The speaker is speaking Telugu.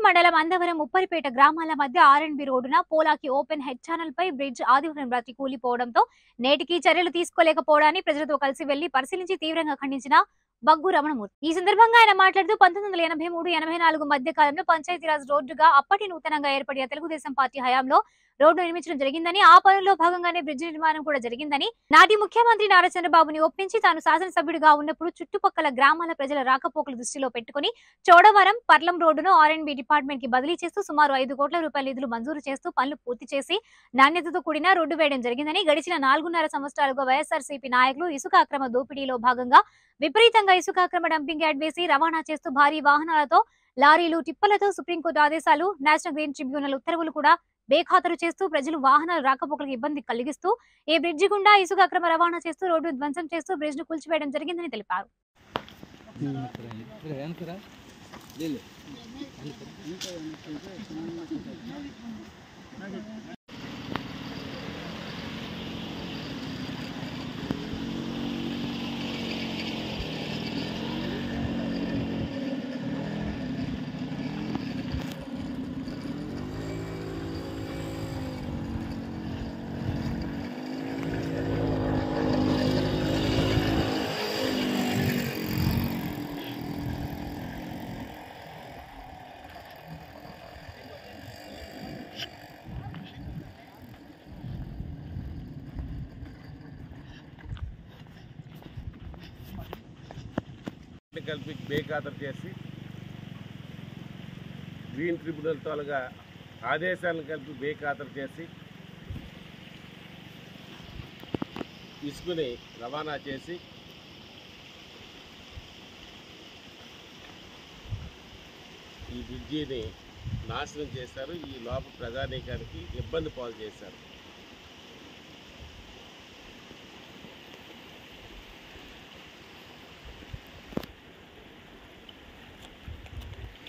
మండలం అందవరం ఉప్పరిపేట గ్రామాల మధ్య ఆర్ఎండ్బి రోడ్డున పోలాకి ఓపెన్ హెడ్ ఛానల్ పై బ్రిడ్జ్ ఆదివారం రాత్రి కూలిపోవడంతో నేటికి చర్యలు తీసుకోలేకపోవడాన్ని ప్రజలతో కలిసి వెళ్లి పరిశీలించి తీవ్రంగా ఖండించిన బగ్గు రమణమూర్తి ఈ సందర్భంగా ఆయన మాట్లాడుతూ పంతొమ్మిది వందల ఎనభై మూడు ఎనభై నాలుగు మధ్య కాలంలో పంచాయతీరాజ్ రోడ్డుగా అప్పటి నూతనంగా ఏర్పడిన తెలుగుదేశం పార్టీ హయాంలో రోడ్డు నిర్మించడం జరిగిందని ఆ పనుల్లో భాగంగానే బ్రిడ్జ్ నిర్మాణం కూడా జరిగిందని నాటి ముఖ్యమంత్రి నారా చంద్రబాబుని ఒప్పించి తాను శాసనసభ్యుడిగా ఉన్నప్పుడు చుట్టుపక్కల గ్రామాల ప్రజల రాకపోకలు దృష్టిలో పెట్టుకుని చోడవరం పర్లం రోడ్డును ఆర్ఎండ్బి డిపార్ట్మెంట్ కి బదిలీ చేస్తూ సుమారు ఐదు కోట్ల రూపాయల నిధులు మంజూరు చేస్తూ పనులు పూర్తి చేసి నాణ్యతతో కూడిన రోడ్డు వేయడం జరిగిందని గడిచిన నాలుగున్నర సంవత్సరాలుగా వైఎస్ఆర్సీపీ నాయకులు ఇసుక అక్రమ దోపిడీలో భాగంగా విపరీతంగా ఇసుక అక్రమ డంపింగ్ యార్డ్ వేసి రవాణా చేస్తూ భారీ వాహనాలతో లారీలు టిప్పలతో సుప్రీంకోర్టు ఆదేశాలు నేషనల్ గ్రీన్ ట్రిబ్యునల్ ఉత్తర్వులు కూడా బేఖాతరు చేస్తూ ప్రజలు వాహనాల రాకపోకలకు ఇబ్బంది కలిగిస్తూ ఈ బ్రిడ్జి గుండా ఇసుక అక్రమ రవాణా చేస్తూ రోడ్డు ధ్వంసం చేస్తూ బ్రిడ్జ్ ను కూల్చివేయడం జరిగిందని తెలిపారు కలిపి బేఖాతరు చేసి గ్రీన్ ట్రిబ్యునల్ తాలుగా ఆదేశాలను కలిపి బేఖాతరు చేసి ఇసుకుని రవాణా చేసి ఈ బ్రిడ్జిని నాశనం చేశారు ఈ లోపల ప్రజానీకానికి ఇబ్బంది పాలు చేశారు